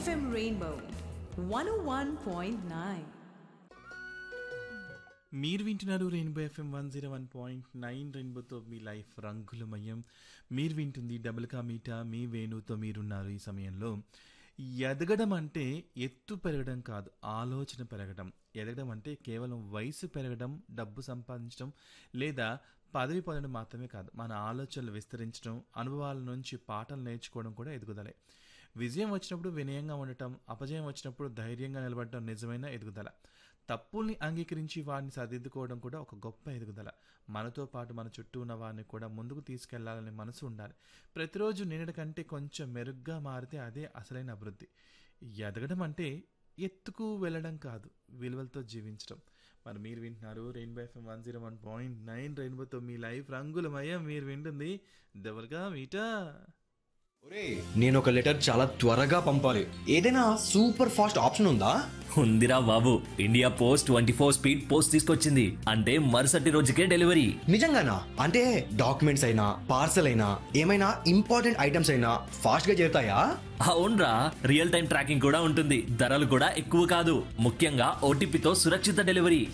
FM Rainbow 101.9. మీరు వింటున్నారు Rainbow FM one zero one point nine రెయిన్బోతో మీ లైఫ్ రంగులమయం మీరు వింటుంది డబుల్ కా మీటా మీ వేణుతో మీరున్నారు ఈ సమయంలో ఎదగడం అంటే ఎత్తు పెరగడం కాదు ఆలోచన పెరగడం ఎదగడం అంటే కేవలం వయసు పెరగడం డబ్బు సంపాదించడం లేదా పదవి పొందడం మాత్రమే కాదు మన ఆలోచనలు విస్తరించడం అనుభవాల నుంచి పాఠాలు నేర్చుకోవడం కూడా ఎదుగుదలే విజయం వచ్చినప్పుడు వినయంగా ఉండటం అపజయం వచ్చినప్పుడు ధైర్యంగా నిలబడటం నిజమైన ఎదుగుదల తప్పుల్ని అంగీకరించి వారిని సరిదిద్దుకోవడం కూడా ఒక గొప్ప ఎదుగుదల మనతో పాటు మన చుట్టూ ఉన్న వారిని కూడా ముందుకు తీసుకెళ్లాలనే మనసు ఉండాలి ప్రతిరోజు నిన్నటి కంటే కొంచెం మెరుగ్గా మారితే అదే అసలైన అభివృద్ధి ఎదగడం అంటే ఎత్తుకు వెళ్ళడం కాదు విలువలతో జీవించడం మరి మీరు వింటున్నారు Rainbow FM one zero one point nine రెయిన్బోతో మీ లైఫ్ రంగులమయం మీరు వింటుంది దెవరగా మీటా నేను ఒక లెటర్ చాలా త్వరగా పంపాలి ఏదైనా సూపర్ ఫాస్ట్ ఆప్షన్ ఉందా ఉందిరా బాబు India post twenty four speed post తీసుకొచ్చింది అంటే మరుసటి రోజుకే డెలివరీ నిజంగానా అంటే డాక్యుమెంట్స్ అయినా పార్సల్ అయినా ఏమైనా ఇంపార్టెంట్ ఐటమ్స్ అయినా ఫాస్ట్ గా చేరుతాయా అవునరా రియల్ టైం ట్రాకింగ్ కూడా ఉంటుంది ధరలు కూడా ఎక్కువ కాదు ముఖ్యంగా ఓటీపీతో సురక్షిత డెలివరీ